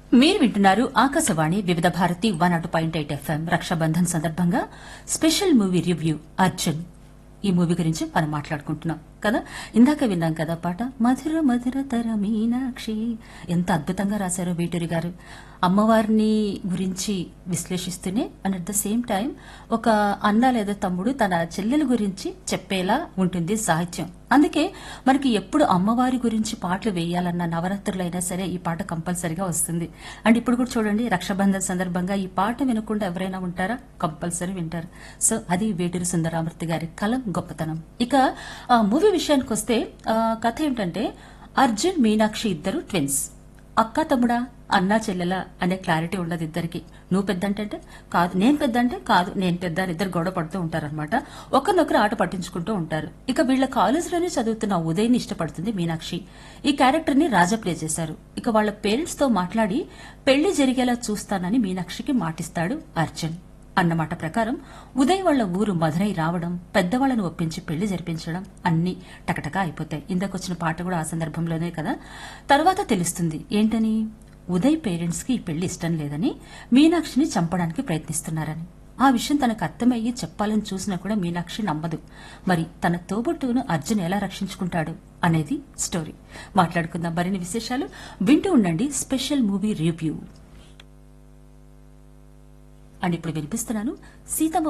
మీరు వింటున్నారు ఆకాశవాణి వివిధ భారతి వన్ అటు పాయింట్ ఎయిట్ ఎఫ్ఎం రక్షాబంధన్ సందర్భంగా స్పెషల్ మూవీ రివ్యూ అర్జున్ ఈ మూవీ గురించి మనం మాట్లాడుకుంటున్నాం కదా ఇందాక విన్నాం కదా పాట మధుర మధుర తర మీనాక్షి ఎంత అద్భుతంగా రాశారో వేటూరి గారు అమ్మవారిని గురించి విశ్లేషిస్తూనే and at the same time ఒక అన్న లేదా తమ్ముడు తన చెల్లెల గురించి చెప్పేలా ఉంటుంది సాహిత్యం అందుకే మనకి ఎప్పుడు అమ్మవారి గురించి పాటలు వేయాలన్న నవరాత్రులైనా సరే ఈ పాట కంపల్సరీగా వస్తుంది అండ్ ఇప్పుడు కూడా చూడండి రక్షాబంధన్ సందర్భంగా ఈ పాట వినకుండా ఎవరైనా ఉంటారా కంపల్సరీ వింటారు సో అది వేటూరి సుందరామూర్తి గారి కలం గొప్పతనం ఇక ఆ మూవీ విషయానికి వస్తే ఆ, కథ ఏంటంటే అర్జున్ మీనాక్షి ఇద్దరు ట్విన్స్ అక్క తమ్ముడా అన్నా చెల్లెల అనే క్లారిటీ ఉండదు ఇద్దరికి నువ్వు పెద్ద అంటే కాదు నేను పెద్ద అంటే కాదు నేను పెద్ద అని ఇద్దరు గొడవ పడుతూ ఉంటారనమాట ఒకరినొకరు ఆట పట్టించుకుంటూ ఉంటారు ఇక వీళ్ళ కాలేజీలోనే చదువుతున్న ఉదయ్ని ఇష్టపడుతుంది మీనాక్షి ఈ క్యారెక్టర్ ని రాజా ప్లే చేశారు ఇక వాళ్ళ పేరెంట్స్ తో మాట్లాడి పెళ్లి జరిగేలా చూస్తానని మీనాక్షికి మాటిస్తాడు అర్జున్ అన్నమాట ప్రకారం ఉదయ్ వాళ్ళ ఊరు మధురై రావడం పెద్దవాళ్లను ఒప్పించి పెళ్లి జరిపించడం అన్ని టకటకా అయిపోతాయి ఇందాకొచ్చిన పాట కూడా ఆ సందర్భంలోనే కదా తర్వాత తెలుస్తుంది ఏంటని ఉదయ్ పేరెంట్స్ కి ఈ పెళ్లి ఇష్టం లేదని మీనాక్షిని చంపడానికి ప్రయత్నిస్తున్నారని ఆ విషయం తనకు అర్థమయ్యి చెప్పాలని చూసినా కూడా మీనాక్షి నమ్మదు మరి తన తోబుట్టును అర్జున్ ఎలా రక్షించుకుంటాడు అనేది స్టోరీ మాట్లాడుకుందాం మరిన్ని విశేషాలు వింటూ ఉండండి స్పెషల్ మూవీ రివ్యూ అండ్ ఇప్పుడు వినిపిస్తున్నాను సీతమ్మ